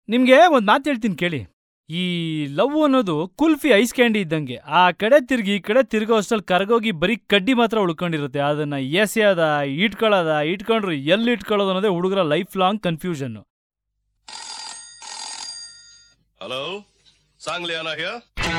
ನಿಮ್ಗೆ ಒಂದ್ ಮಾತು ಹೇಳ್ತೀನಿ ಕೇಳಿ ಈ ಲವ್ ಅನ್ನೋದು ಕುಲ್ಫಿ ಐಸ್ ಕ್ಯಾಂಡಿ ಇದ್ದಂಗೆ ಆ ಕಡೆ ತಿರ್ಗಿ ಈ ಕಡೆ ತಿರ್ಗೋ ಅಷ್ಟ್ರಲ್ಲಿ ಕರಗೋಗಿ ಬರೀ ಕಡ್ಡಿ ಮಾತ್ರ ಉಳ್ಕೊಂಡಿರುತ್ತೆ ಅದನ್ನ ಎಸೆಯೋದ ಇಟ್ಕೊಳ್ಳೋದ ಇಟ್ಕೊಂಡ್ರು ಎಲ್ಲಿ ಇಟ್ಕೊಳ್ಳೋದು ಅನ್ನೋದೇ ಹುಡುಗರ life long confusion Hello? Sangliana here?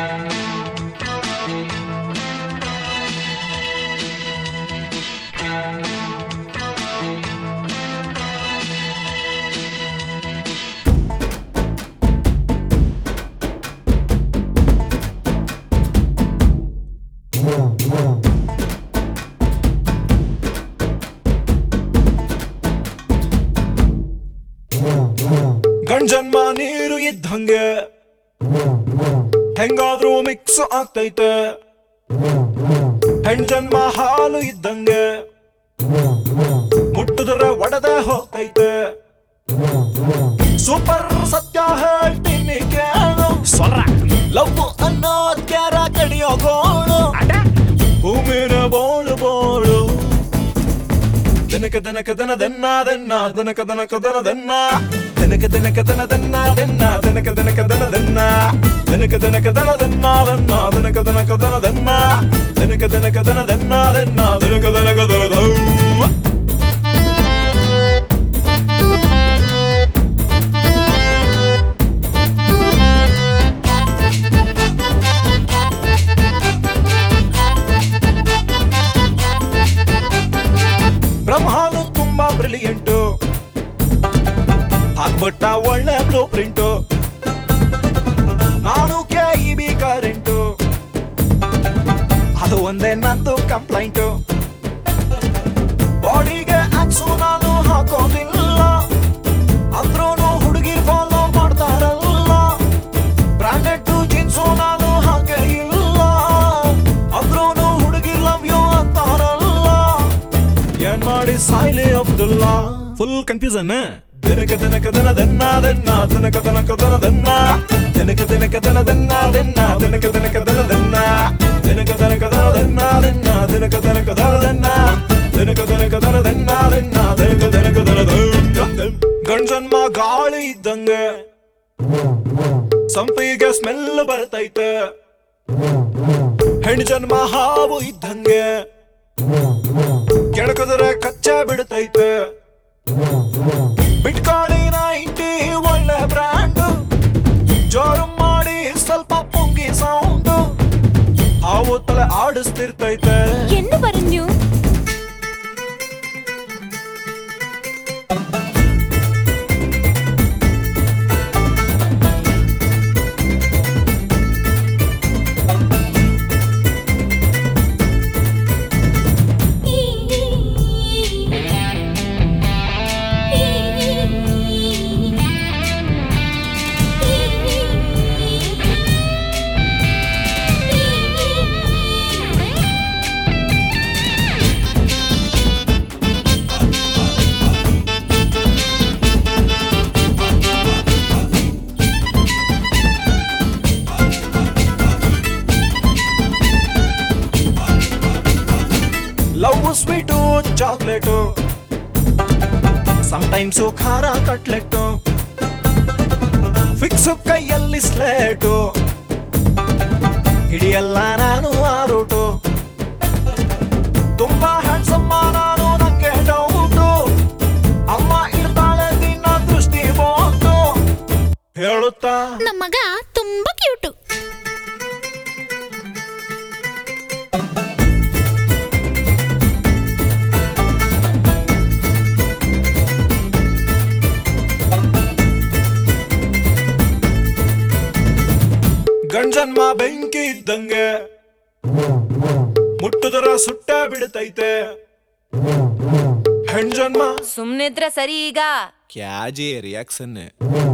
ಗಂಜನ್ಮ ನೀರು ಇದ್ದಂಗೆ ಹೆಂಗಾದ್ರೂ ಮಿಕ್ಸ್ ಆಗ್ತೈತೆ ಹೆಣ್ಜನ್ಮ ಹಾಲು ಇದ್ದಂಗೆ ಮುಟ್ಟಿದ್ರೆ ಒಡೆದ ಹೋಗ್ತೈತೆ ಸೂಪರ್ ಸತ್ಯ ಹೇಳ್ತೀನಿ ಕೇಳು ಲವ್ ಅನ್ನೋ ಅತ್ಯಾರ ಕಡಿಯೋ ಗೋಳು ಭೂಮಿನ ಬೋಳು ಬೋಳು ದನಕ ದನಕ ದನ ದನ್ನ ದನ್ನ ದನಕ ದನಕ ದನ ದನ್ನ ದನಕ ದನಕ ದನ ದನ್ನ ದನ್ನ ದನಕ ದನಕ ದನ ದನ್ನ ದನಕ ದನಕ ದನ ದನ್ನ ದನ್ನ ದನಕ ದನಕ ದನ ದನ್ನ ದನಕ ದನಕ ದನ ದನ್ನ ದನ್ನ ದನಕ ದನಕ ದನ ದೌ ಬ್ರಹ್ಮಾನು ತುಂಬಾ ಬ್ರಿಲಿಯಂಟು ಹಾಕ್ಬಿಟ್ಟ ಒಳ್ಳೆ ಬ್ಲೂ ಪ್ರಿಂಟು ನಾನು ಕೆ ಇ ಬಿ ಕರೆಂಟು ಅದು ಒಂದೇ ನಂದು ಕಂಪ್ಲೈಂಟು ಬಾಡಿಗೆ ಆಕ್ಸು ನಾನು ಹಾಕೋದಿಲ್ಲ ಅಂದ್ರೂ ಹುಡುಗಿ ಫಾಲೋ ಮಾಡ್ತಾರಲ್ಲ ಬ್ರಾಂಡೆಡ್ ಜೀನ್ಸು ನಾನು ಹಾಗೆ ಇಲ್ಲ ಅಂದ್ರೂ ಹುಡುಗಿ ಲವ್ ಯು ಅಂತಾರಲ್ಲ ಏನ್ ಮಾಡಿ ಸಾಯ್ಲಿ ಅಬ್ದುಲ್ಲಾ ಫುಲ್ ಕನ್ಫ್ಯೂಸನ್ ದಿನಕ ದಿನಕ ದನ ದನ್ನ ದನ್ನ ದಿನಕ ದಿನಕ ದನ ದನ್ನ ದಿನಕ ದಿನಕ ದನ ದನ್ನ ದನ್ನ ದಿನಕ ದಿನಕ ದನ ದನ್ನ ದಿನಕ ದಿನಕ ದನ ದನ್ನ ದನ್ನ ದಿನಕ ದಿನಕ ದನ ದನ್ನ ದಿನಕ ದಿನಕ ದನ ದನ್ನ ದನ್ನ ದಿನಕ ದಿನಕ ದನ ದನ್ನ ಗಂಡನ್ಮ ಗಾಳಿ ಇದ್ದಂಗೆ ಸಂಪಿಗೆ ಸ್ಮೆಲ್ ಬರ್ತೈತೆ ಹೆಣ್ಣು ಜನ್ಮ ಹಾವು ಇದ್ದಂಗೆ ಕೆಳಕದ್ರೆ ಕಚ್ಚ ಬಿಡ್ತೈತೆ ಬಿಟ್ಕಾಳಿನ ಇಂಟಿ ಒಳ್ಳೆ ಬ್ರ್ಯಾಂಡ್ ಜೋರು ಮಾಡಿ ಸ್ವಲ್ಪ ಪುಂಗಿ ಸೌಂಡ್ ಹಾವು ತಲೆ ಆಡಿಸ್ತಿರ್ತೈತೆ എന്ന് പറഞ്ഞു ಲವ್ ಸ್ವೀಟು ಚಾಕ್ಲೇಟು ಟೈಮ್ಸು ಖಾರ ಕಟ್ಲೆಟ್ಟು ಫಿಕ್ಸು ಕೈಯಲ್ಲಿ ಸ್ಲೇಟು ಹಿಡಿಯಲ್ಲ ನಾನು ಆ ರೂಟು ತುಂಬಾ ಹ್ಯಾಂಡ್ಸಮ್ಮ ನಾನು ನಂಗೆ ಡೌಟು ಅಮ್ಮ ಇಡ್ತಾಳೆ ದಿನ ದೃಷ್ಟಿ ಬೋಟು ಹೇಳುತ್ತಾ ನಮ್ಮ ಮಗ ತುಂಬಾ ಕ್ಯೂಟು ಗಂಡನ್ಮ ಬೆಂಕಿ ಇದ್ದಂಗೆ ಮುಟ್ಟುದರ ಸುಟ್ಟ ಬಿಡ್ತೈತೆ ಹೆಣ್ಜನ್ಮ ಸುಮ್ನಿದ್ರೆ ಸರಿ ಈಗ ಕ್ಯಾಜಿ ರಿಯಾಕ್ಷನ್